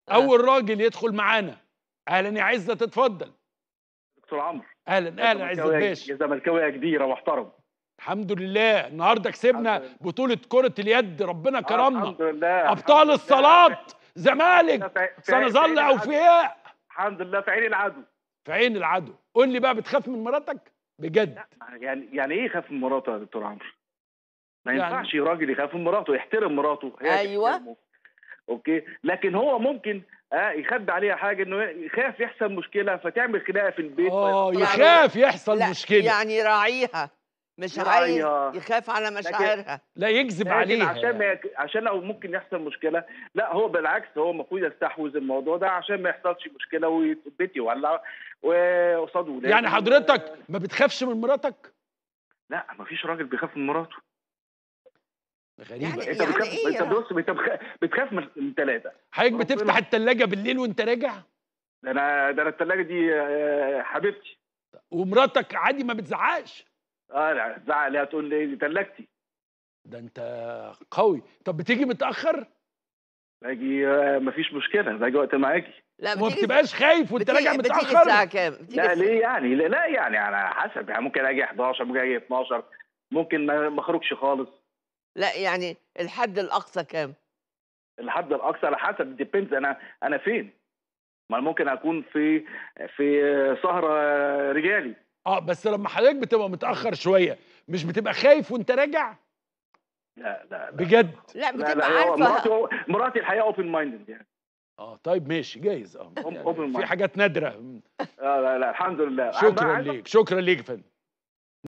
اول راجل يدخل معانا اهلا يا عزت اتفضل دكتور عمرو اهلا اهلا عزت باشا يا زملكاويه كبيره محترم الحمد لله النهارده كسبنا الحمد لله. بطوله كره اليد ربنا كرمنا الحمد لله ابطال الحمد لله. الصالات زمالك في- في- في سنظل عين العدو. اوفياء الحمد لله في عين العدو في عين العدو قول لي بقى بتخاف من مراتك بجد يعني يعني ايه يخاف من مراته يا دكتور عمرو؟ ما يعني- ينفعش راجل يخاف من مراته يحترم مراته هي أيوة. تحترمه. اوكي لكن هو ممكن آه يخبي عليها حاجه انه يخاف يحصل مشكله فتعمل خناقه في البيت اه يعني- يخاف يحصل لا مشكله يعني يراعيها مش عايز يراعيها. يخاف على مشاعرها لا يكذب لكن عليها عشان ما يك... عشان لو ممكن يحصل مشكله لا هو بالعكس هو المفروض يستحوذ الموضوع ده عشان ما يحصلش مشكله والبيت يولع وقصاد ولاده يعني حضرتك ما بتخافش من مراتك لا مفيش راجل بيخاف من مراته غريبه يعني- انت يعني بتخاف إيه انت يعني؟ بص انت بخ- بتخاف من من ثلاثه حضرتك ربنا- بتفتح التلاجة بالليل وانت راجع ده انا ده انا الثلاجه دي آه، حبيبتي ومراتك عادي ما بتزعقش اه لا تزعق ليها تقول لي دي ثلاجتي ده انت قوي طب بتيجي متاخر باجي آه، مفيش مشكله باجي وقت ما اجي لا وما بتيجي بتبقاش خايف وانت بتيجي, راجع بتيجي متاخر الساعة كام؟ بتيجي لا الساعة- ليه يعني لا, لا يعني على حسب يعني ممكن اجي 11 ممكن اجي 12 ممكن ما ما اخرجش خالص لا يعني الحد الأقصى كام؟ الحد الاقصى على حسب ديبيندز انا انا فين ما أنا ممكن اكون في في سهره رجالي اه بس لما حضرتك بتبقى متاخر شويه مش بتبقى خايف وانت راجع لا لا لا بجد لا لا, بتبقى لا هو عارفة مراتي مراتي الحقيقه اوبن مايندد يعني اه طيب ماشي جايز اه أم- يعني open في mind. حاجات نادره آه لا لا الحمد لله شكرا عايز- ليك شكرا ليك يا فندم